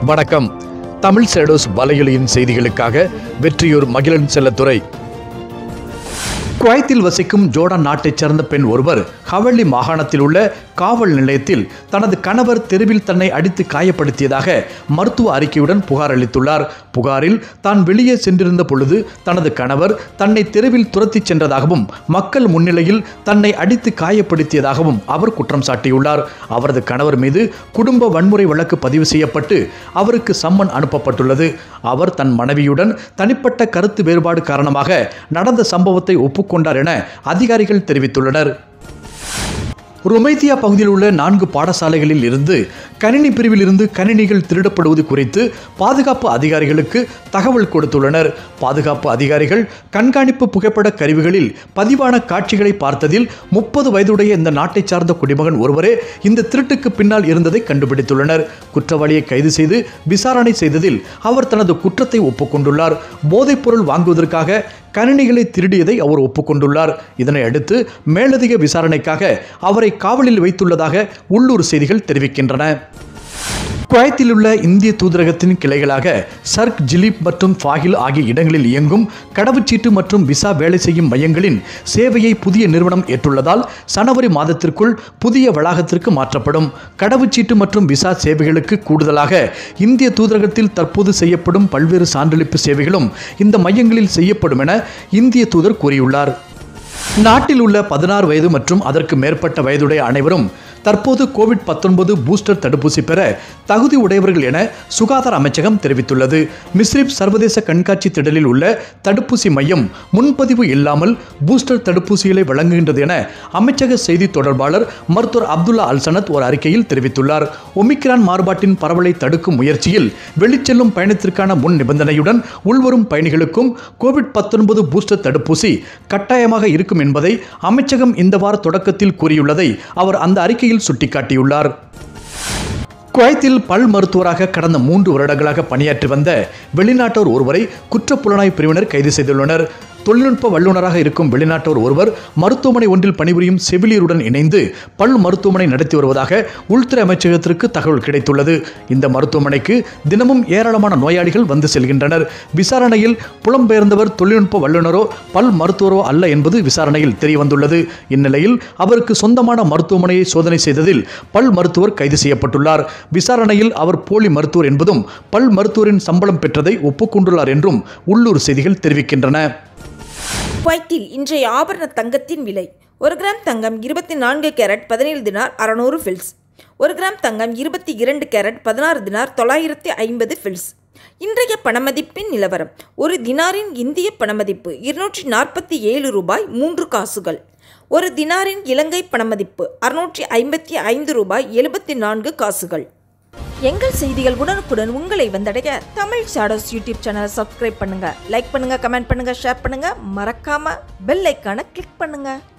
வணக்கம் தமிழ் சேடோஸ் வலையொலியின் செய்திகளுக்காக வெற்றியூர் மகிழன் செல்லத்துறை குவைத்தில் வசிக்கும் ஜோர்டான் நாட்டைச் சேர்ந்த பெண் ஒருவர் ஹவல்லி மாகாணத்தில் உள்ள காவல் நிலையத்தில் தனது கணவர் தெருவில் தன்னை அடித்து காயப்படுத்தியதாக மருத்துவ அறிக்கையுடன் புகார் அளித்துள்ளார் புகாரில் தான் வெளியே சென்றிருந்த பொழுது தனது கணவர் தன்னை தெருவில் துரத்திச் சென்றதாகவும் மக்கள் முன்னிலையில் தன்னை அடித்து காயப்படுத்தியதாகவும் அவர் குற்றம் சாட்டியுள்ளார் அவரது கணவர் மீது குடும்ப வன்முறை வழக்கு பதிவு செய்யப்பட்டு அவருக்கு சம்மன் அனுப்பப்பட்டுள்ளது அவர் தன் மனைவியுடன் தனிப்பட்ட கருத்து வேறுபாடு காரணமாக நடந்த சம்பவத்தை ஒப்புக்கொண்டார் என அதிகாரிகள் தெரிவித்துள்ளனர் ருமைத்தியா பகுதியில் உள்ள நான்கு பாடசாலைகளில் இருந்து கணினி பிரிவில் இருந்து கணினிகள் திருடப்படுவது குறித்து பாதுகாப்பு அதிகாரிகளுக்கு தகவல் கொடுத்துள்ளனர் பாதுகாப்பு அதிகாரிகள் கண்காணிப்பு புகைப்பட கருவிகளில் பதிவான காட்சிகளை பார்த்ததில் முப்பது வயதுடைய இந்த நாட்டைச் சார்ந்த குடிமகன் ஒருவரே இந்த திருட்டுக்கு பின்னால் இருந்ததை கண்டுபிடித்துள்ளனர் குற்றவாளியை கைது செய்து விசாரணை செய்ததில் அவர் தனது குற்றத்தை ஒப்புக்கொண்டுள்ளார் போதைப்பொருள் வாங்குவதற்காக கணினிகளை திருடியதை அவர் ஒப்புக்கொண்டுள்ளார் இதனை அடுத்து மேலதிக விசாரணைக்காக அவரை காவலில் வைத்துள்ளதாக உள்ளூர் செய்திகள் தெரிவிக்கின்றன குவைத்தில் உள்ள இந்திய தூதரகத்தின் கிளைகளாக சர்க் ஜிலிப் மற்றும் ஃபாகில் ஆகிய இடங்களில் இயங்கும் கடவுச்சீட்டு மற்றும் விசா வேலை செய்யும் மையங்களின் சேவையை புதிய நிறுவனம் ஏற்றுள்ளதால் சனவரி மாதத்திற்குள் புதிய வளாகத்திற்கு மாற்றப்படும் கடவுச்சீட்டு மற்றும் விசா சேவைகளுக்கு கூடுதலாக இந்திய தூதரகத்தில் தற்போது செய்யப்படும் பல்வேறு சான்றளிப்பு சேவைகளும் இந்த மையங்களில் செய்யப்படும் என இந்திய தூதர் கூறியுள்ளார் நாட்டில் உள்ள பதினாறு வயது மற்றும் அதற்கு மேற்பட்ட வயதுடைய அனைவரும் தற்போது கோவிட் பத்தொன்பது பூஸ்டர் தடுப்பூசி பெற தகுதி உடையவர்கள் என சுகாதார அமைச்சகம் தெரிவித்துள்ளது மிஸ்ரிப் சர்வதேச கண்காட்சி திடலில் உள்ள தடுப்பூசி மையம் முன்பதிவு இல்லாமல் பூஸ்டர் தடுப்பூசிகளை வழங்குகின்றது என அமைச்சக செய்தி தொடர்பாளர் மருத்துவர் அப்துல்லா அல்சனத் ஒரு அறிக்கையில் தெரிவித்துள்ளார் ஒமிக்ரான் மாறுபாட்டின் பரவலை தடுக்கும் முயற்சியில் வெளிச்செல்லும் பயணத்திற்கான முன் நிபந்தனையுடன் உள்வரும் பயணிகளுக்கும் கோவிட் பத்தொன்பது பூஸ்டர் தடுப்பூசி கட்டாயமாக இருக்கும் என்பதை அமைச்சகம் இந்த வார தொடக்கத்தில் கூறியுள்ளதை அவர் அந்த அறிக்கையில் சுட்டிக்காட்டியுள்ளார் குவைத்தில் பல் மருத்துவராக கடந்த மூன்று வருடங்களாக பணியாற்றி வந்த வெளிநாட்டோர் ஒருவரை குற்றப்புலனாய்வு பிரிவினர் கைது செய்துள்ளனர் தொழில்நுட்ப வல்லுநராக இருக்கும் வெளிநாட்டோர் ஒருவர் மருத்துவமனை ஒன்றில் பணிபுரியும் செவிலியருடன் இணைந்து பல் மருத்துவமனை நடத்தி வருவதாக உள்துறை அமைச்சகத்திற்கு தகவல் கிடைத்துள்ளது இந்த மருத்துவமனைக்கு தினமும் ஏராளமான நோயாளிகள் வந்து செல்கின்றனர் விசாரணையில் புலம்பெயர்ந்தவர் தொழில்நுட்ப வல்லுநரோ பல் மருத்துவரோ அல்ல என்பது விசாரணையில் தெரியவந்துள்ளது இந்நிலையில் அவருக்கு சொந்தமான மருத்துவமனையை சோதனை செய்ததில் பல் மருத்துவர் கைது செய்யப்பட்டுள்ளார் விசாரணையில் அவர் போலி மருத்துவர் என்பதும் பல் மருத்துவரின் சம்பளம் பெற்றதை ஒப்புக்கொண்டுள்ளார் என்றும் உள்ளூர் செய்திகள் தெரிவிக்கின்றன குவைத்தில் இன்றைய ஆபரண தங்கத்தின் விலை ஒரு கிராம் தங்கம் இருபத்தி நான்கு கேரட் பதினேழு தினார் அறநூறு ஃபில்ஸ் ஒரு கிராம் தங்கம் இருபத்தி இரண்டு கேரட் பதினாறு தினார் தொள்ளாயிரத்தி ஐம்பது ஃபில்ஸ் இன்றைய பணமதிப்பின் நிலவரம் ஒரு தினாரின் இந்திய பணமதிப்பு இருநூற்றி நாற்பத்தி ஏழு ரூபாய் மூன்று காசுகள் ஒரு தினாரின் இலங்கை பணமதிப்பு அறுநூற்றி ஐம்பத்தி ஐந்து ரூபாய் எழுபத்தி நான்கு காசுகள் எங்கள் செய்திகள் உடனுக்குடன் உங்களை வந்தடைய தமிழ் ஷாடோஸ் யூடியூப் சேனலை சப்ஸ்கிரைப் பண்ணுங்க லைக் பண்ணுங்க கமெண்ட் பண்ணுங்க ஷேர் பண்ணுங்க மறக்காம பெல் ஐக்கானை கிளிக் பண்ணுங்க